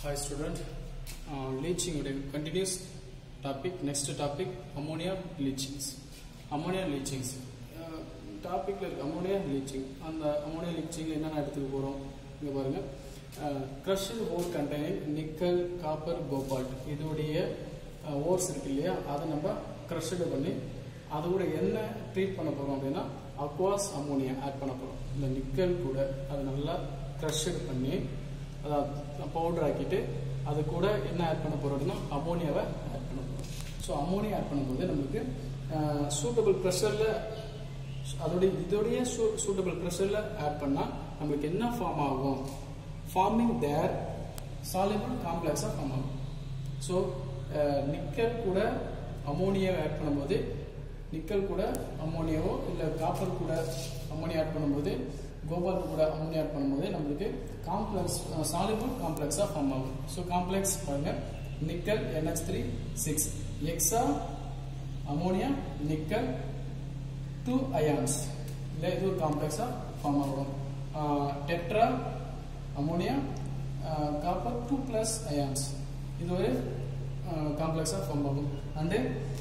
Hi student, uh, leaching உடைய continuous topic, next topic ammonia leachings. ammonia leachings. Uh, topicல இருக்கு ammonia leaching. அந்த ammonia leaching என்னென்ன எடுத்துக்க போறோம் இங்க பாருங்க crushed ore containing nickel copper cobalt இதோடைய ஓர்ஸ் இருக்கு இல்லையா அதை நம்ம க்ரஷ்டு பண்ணி அதோட என்ன ட்ரீட் பண்ண போறோம் அப்படின்னா அக்வாஸ் அம்மோனியா ஆட் பண்ண போறோம் இந்த நிக்கல் கூட அதை நல்லா க்ரஷ்டு பண்ணி அதை பவுடர் ஆக்கிட்டு அது கூட என்ன ஆட் பண்ண போறோம் அப்படின்னா அமோனியாவை ஆட் பண்ண போறோம் ஸோ அமோனியா ஆட் பண்ணும்போது நமக்கு சூட்டபிள் ப்ரெஷரில் அதோடைய இதோடைய சூட்டபிள் ப்ரெஷரில் ஆட் பண்ணால் நம்மளுக்கு என்ன ஃபார்ம் ஆகும் ஃபார்மிங் தேர் சாலிபிள் காம்ப்ளெக்ஸாக ஃபார்ம் ஆகும் ஸோ நிக்கல் கூட அமோனியாவை ஆட் பண்ணும்போது நிக்கல் கூட அம்மோனியாவோ இல்லை காப்பர் கூட அம்மோனியா ஆட் பண்ணும்போது கோபால் கூட அம்மோனியா ஆட் பண்ணும்போது நம்மளுக்கு காம்ப்ளெக்ஸ் சாலிபிள் காம்ப்ளெக்ஸாக ஃபார்ம் ஆகும் ஸோ காம்ப்ளெக்ஸ் பாருங்க nickel NH three six hexa ammonia nickel two ions இல்லை இது ஒரு காம்ப்ளெக்ஸாக ஃபார்ம் ஆகும் tetra ammonia copper two plus ions இது ஒரு காம்ப்ளெக்ஸாக ஃபார்ம் ஆகும் அண்டு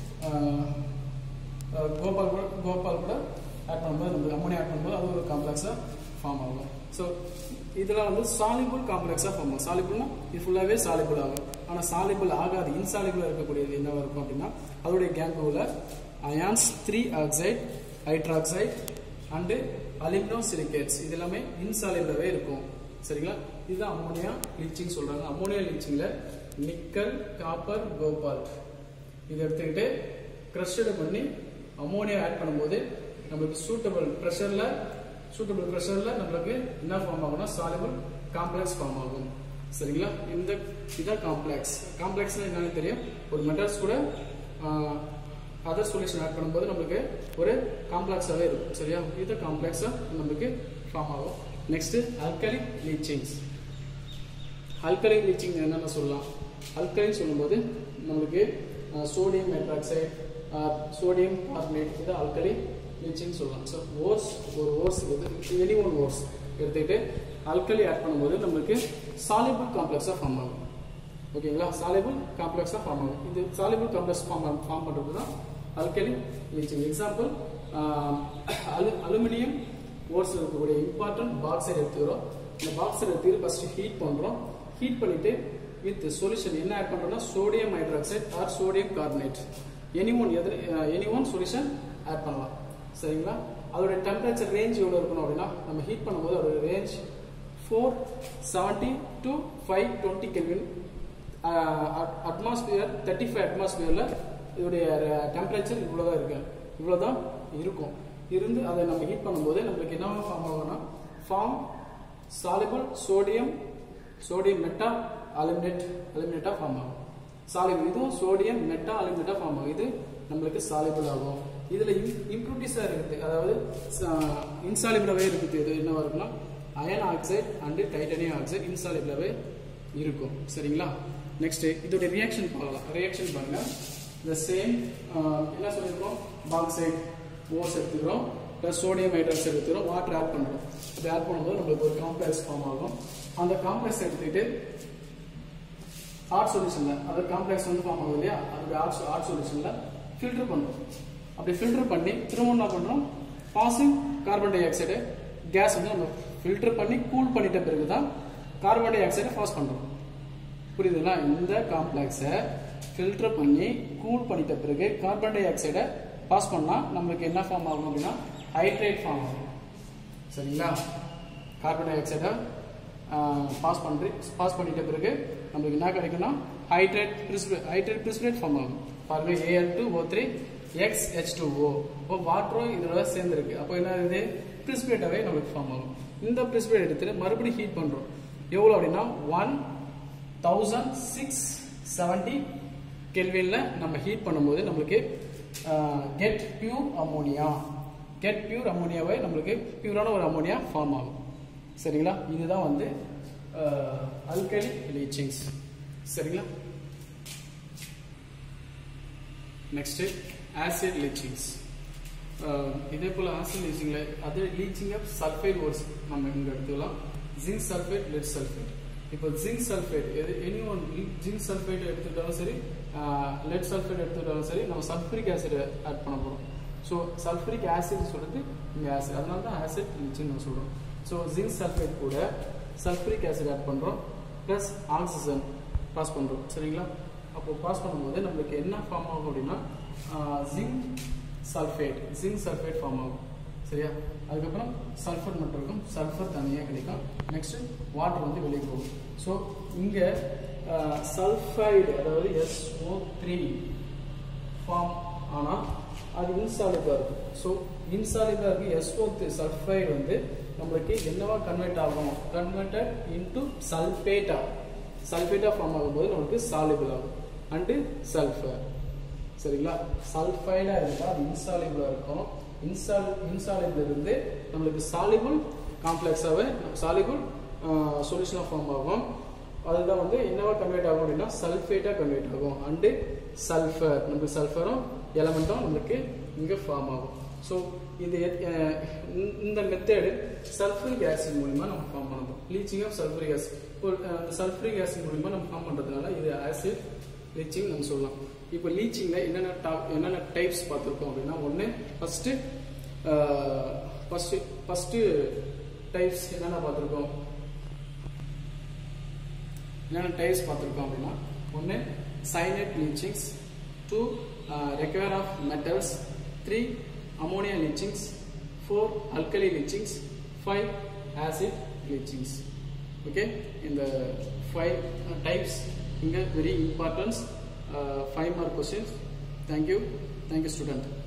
கோபால் கூட கோபால் கூட ஆட் பண்ணும்போது நம்ம அம்மோனியா ஆட் பண்ணும்போது அது ஒரு காம்ப்ளெக்ஸாக ஃபார்ம் ஆகும் ஸோ இதெல்லாம் வந்து சாலிபிள் காம்ப்ளெக்ஸாக ஃபார்ம் ஆகும் சாலிபிள்னா இது ஃபுல்லாகவே சாலிபிள் ஆகும் ஆனால் சாலிபிள் ஆகாது இன்சாலிபிளாக இருக்கக்கூடியது என்னவா இருக்கும் அப்படின்னா அதோடைய கேங்குவில் ions three oxide hydroxide and alumino silicates இது எல்லாமே இன்சாலிபிளாகவே இருக்கும் சரிங்களா இதுதான் அம்மோனியா லீச்சிங் சொல்றாங்க அம்மோனியா லீச்சிங்ல நிக்கல் காப்பர் கோபால் இதை எடுத்துக்கிட்டு கிரஷ்டு பண்ணி அம்மோனியா ஆட் பண்ணும்போது நம்மளுக்கு சூட்டபிள் ப்ரெஷர்ல சூட்டபிள் ப்ரெஷர்ல நம்மளுக்கு என்ன ஃபார்ம் ஆகும்னா சாலிபிள் காம்ப்ளெக்ஸ் ஃபார்ம் ஆகும் சரிங்களா இந்த இதான் காம்ப்ளெக்ஸ் காம்ப்ளெக்ஸ் என்னன்னு தெரியும் ஒரு மெட்டல்ஸ் கூட அதர் சொல்யூஷன் ஆட் பண்ணும்போது நம்மளுக்கு ஒரு காம்ப்ளெக்ஸாகவே இருக்கும் சரியா இது காம்ப்ளெக்ஸாக நம்மளுக்கு ஃபார்ம் ஆகும் நெக்ஸ்ட் அல்கலிக் லீச்சிங்ஸ் அல்கலிக் லீச்சிங் என்னென்ன சொல்லலாம் அல்கலிக் சொல்லும்போது நம்மளுக்கு சோடியம் ஹைட்ராக்சைடு சோடியம் கார்பனேட் இது அல்கலி லீச்சிங் சொல்லலாம் ஸோ ஓர்ஸ் ஒரு ஓர்ஸ் இது எனி ஒன் ஓர்ஸ் எடுத்துக்கிட்டு அல்கலி ஆட் பண்ணும்போது நம்மளுக்கு சாலிபிள் காம்ப்ளெக்ஸாக ஃபார்ம் ஆகும் ஓகேங்களா சாலிபிள் காம்ப்ளெக்ஸாக ஃபார்ம் ஆகும் இது சாலிபிள் காம்ப்ளெக்ஸ் ஃபார்ம் ஃபார்ம் பண்ணுறது தான் அல்கலி லீச்சிங் எக்ஸாம்பிள் அலு அலுமினியம் ஓர்ஸ் இருக்கக்கூடிய இம்பார்ட்டன்ட் பாக்ஸைட் எடுத்துக்கிறோம் இந்த பாக்ஸைட் எடுத்துக்கிட்டு ஃபர்ஸ்ட் ஹீட் பண்ணுறோம் ஹீட் பண்ணிட்டு வித் சொல்யூஷன் என்ன ஆட் பண்ணுறோம்னா sodium hydroxide or sodium carbonate any one எது எனி ஒன் சொல்யூஷன் ஆட் பண்ணலாம் சரிங்களா அதோட டெம்பரேச்சர் ரேஞ்ச் எவ்வளோ இருக்கணும் அப்படின்னா நம்ம ஹீட் பண்ணும்போது அதோட range four seventy to five twenty kelvin atmosphere thirty five அட்மாஸ்பியரில் இதோடைய டெம்பரேச்சர் இவ்வளோ தான் இருக்கு இவ்வளோ தான் இருக்கும் இருந்து அதை நம்ம ஹீட் பண்ணும்போது நம்மளுக்கு என்ன ஃபார்ம் ஆகும்னா form soluble sodium sodium meta aluminate அலுமினேட்டா ஃபார்ம் ஆகும் சாலிபிள் இதுவும் சோடியம் மெட்டா அலுமினேட்டா ஃபார்ம் ஆகும் இது நம்மளுக்கு சாலிபிள் ஆகும் இதுல இம்ப்ரூட்டிஸா இருக்குது அதாவது இன்சாலிபிளாவே இருக்குது இது என்னவா இருக்குன்னா iron oxide and titanium oxide இன்சாலிபிளாவே இருக்கும் சரிங்களா நெக்ஸ்ட் இதோட ரியாக்ஷன் பார்க்கலாம் ரியாக்ஷன் பாருங்க இந்த சேம் என்ன சொல்லியிருக்கோம் பாக்சைட் ஓர்ஸ் எடுத்துக்கிறோம் ப்ளஸ் சோடியம் ஹைட்ராக்சைடு எடுத்துக்கிறோம் வாட்டர் ஆட் பண்ணுறோம் அப்படி ஆட் பண்ணும்போது நம்மளுக்கு ஒரு காம்ப்ளெக்ஸ் ஃபார்ம் ஆகும் அந்த காம்ப்ளெக்ஸ் எடுத்துக்கிட்டு ஹார்ட் சொல்யூஷன்ல அது காம்ப்ளெக்ஸ் வந்து ஃபார்ம் ஆகுது இல்லையா அது ஹார்ட் ஹார்ட் சொல்யூஷன்ல ஃபில்டர் பண்ணுறோம் அப்படி ஃபில்டர் பண்ணி திரும்ப என்ன பண்ணுறோம் passing carbon dioxide gas வந்து நம்ம ஃபில்டர் பண்ணி கூல் பண்ணிட்ட பிறகு தான் கார்பன் டை ஆக்சைடை பாஸ் பண்ணுறோம் புரியுதுங்களா இந்த காம்ப்ளெக்ஸை ஃபில்டர் பண்ணி கூல் பண்ணிட்ட பிறகு கார்பன் டை ஆக்சைடை பாஸ் பண்ணால் நம்மளுக்கு என்ன ஃபார்ம் ஆகும் அப்படின்னா ஹைட்ரேட் ஃபார்ம் ஆகும் சரிங்களா கார்பன் டை ஆக்சைடை பாஸ் பண்ணி பாஸ் பண்ணிட்ட பிறகு நம்மளுக்கு என்ன கிடைக்கும்னா hydrate precipitate hydrate precipitate form ஆகும் பாருங்க AL two O three x H two O இப்போ வாட்டரும் இதோட சேர்ந்துருக்கு அப்போ என்ன ஆகுது பிரிஸ்பிரேட்டாகவே நம்மளுக்கு ஃபார்ம் ஆகும் இந்த பிரிஸ்பிரேட் எடுத்துட்டு மறுபடியும் ஹீட் பண்ணுறோம் எவ்வளோ அப்படின்னா ஒன் தௌசண்ட் சிக்ஸ் செவன்டி கெல்வினில் நம்ம ஹீட் பண்ணும்போது நம்மளுக்கு get pure ammonia get pure அமோனியாவை நம்மளுக்கு பியூரான ஒரு அமோனியா ஃபார்ம் ஆகும் சரிங்களா இதுதான் வந்து அல்கலி லீச்சிங்ஸ் சரிங்களா நெக்ஸ்ட் ஆசிட் லீச்சிங்ஸ் இதே போல் ஆசிட் லீச்சிங்கில் அது லீச்சிங் ஆஃப் சல்ஃபைட் ஓர்ஸ் நம்ம இங்கே எடுத்துக்கலாம் ஜிங்க் சல்ஃபேட் லெட் சல்ஃபேட் இப்போ ஜிங்க் சல்ஃபேட் எது எனி ஒன் ஜிங்க் சல்ஃபேட் எடுத்துக்கிட்டாலும் சரி லெட் சல்ஃபேட் எடுத்துக்கிட்டாலும் சரி நம்ம சல்ஃபரிக் ஆசிட் ஆட் பண்ண போகிறோம் ஸோ சல்ஃபரிக் ஆசிட் சொல்றது இங்கே ஆசிட் அதனால தான் ஆசிட் லீச்சிங் நம்ம சொல்கிறோம் ஸோ ஜிங்க் சல்ஃபேட் கூட சல்ஃபரிக் ஆசிட் ஆட் பண்ணுறோம் ப்ளஸ் ஆக்சிஜன் பாஸ் பண்ணுறோம் சரிங்களா அப்போ பாஸ் பண்ணும்போது நம்மளுக்கு என்ன ஃபார்ம் ஆகும் அப்படின்னா zinc sulphate zinc sulphate form ஆகும் சரியா அதுக்கப்புறம் சல்ஃபர் மட்டும் இருக்கும் சல்ஃபர் தனியாக கிடைக்கும் நெக்ஸ்ட் வாட்டர் வந்து வெளியே போகும் ஸோ இங்கே சல்ஃபைடு அதாவது எஸ்ஓ த்ரீ ஃபார்ம் ஆனால் அது இன்சாலிபிளாக இருக்கும் ஸோ இன்சாலிபிளாக இருக்கு எஸ்ஓ சல்ஃபைடு வந்து நம்மளுக்கு என்னவா கன்வெர்ட் ஆகும் கன்வெர்டட் இன்டு சல்ஃபேட்டா சல்ஃபேட்டா ஃபார்ம் ஆகும்போது நம்மளுக்கு சாலிபிள் ஆகும் அண்டு சல்ஃபர் சரிங்களா சல்ஃபைடா இருந்தா அது இன்சாலிபிளா இருக்கும் இன்சால் இன்சாலிபிள் இருந்து நம்மளுக்கு சாலிபிள் காம்ப்ளெக்ஸாவே சாலிபிள் சொல்யூஷனாக ஃபார்ம் ஆகும் அதுதான் வந்து என்னவா கன்வெர்ட் ஆகும் அப்படின்னா சல்ஃபேட்டா கன்வெர்ட் ஆகும் அண்டு சல்ஃபர் நம்மளுக்கு சல்ஃபரும் எலமெண்ட்டும் நம்மளுக்கு இங்கே ஃபார்ம் ஆகும் ஸோ இது அஹ், இந்த- இந்த மெத்தேடு சல்ஃபரிக் ஆசிட் மூலிமா நம்ம ஃபார்ம் பண்ணுறோம் ப்ளீச்சிங் ஆஃப் சல்ஃபரிக் ஆசிட் இப்போ அஹ், அந்த சல்ஃபரிக் ஆசிட் மூலிமா நம்ம ஃபார்ம் பண்ணுறதுனால இது ஆசிட் லீச்சிங் நம்ம சொல்லலாம் இப்போ லீச்சிங்ல என்னென்ன டாப் என்னென்ன டைப்ஸ் பார்த்துருக்கோம் அப்படின்னா ஒன்று ஃபர்ஸ்ட் ஃபர்ஸ்ட் ஃபர்ஸ்ட் டைப்ஸ் என்னென்ன பார்த்துருக்கோம் என்னென்ன டைப்ஸ் பார்த்துருக்கோம் அப்படின்னா ஒன்று cyanide leachings two require of metals three ammonia leachings four alkali leachings five acid leachings okay இந்த ஃபைவ் டைப்ஸ் இங்கே very importance five mark questions thank you thank you student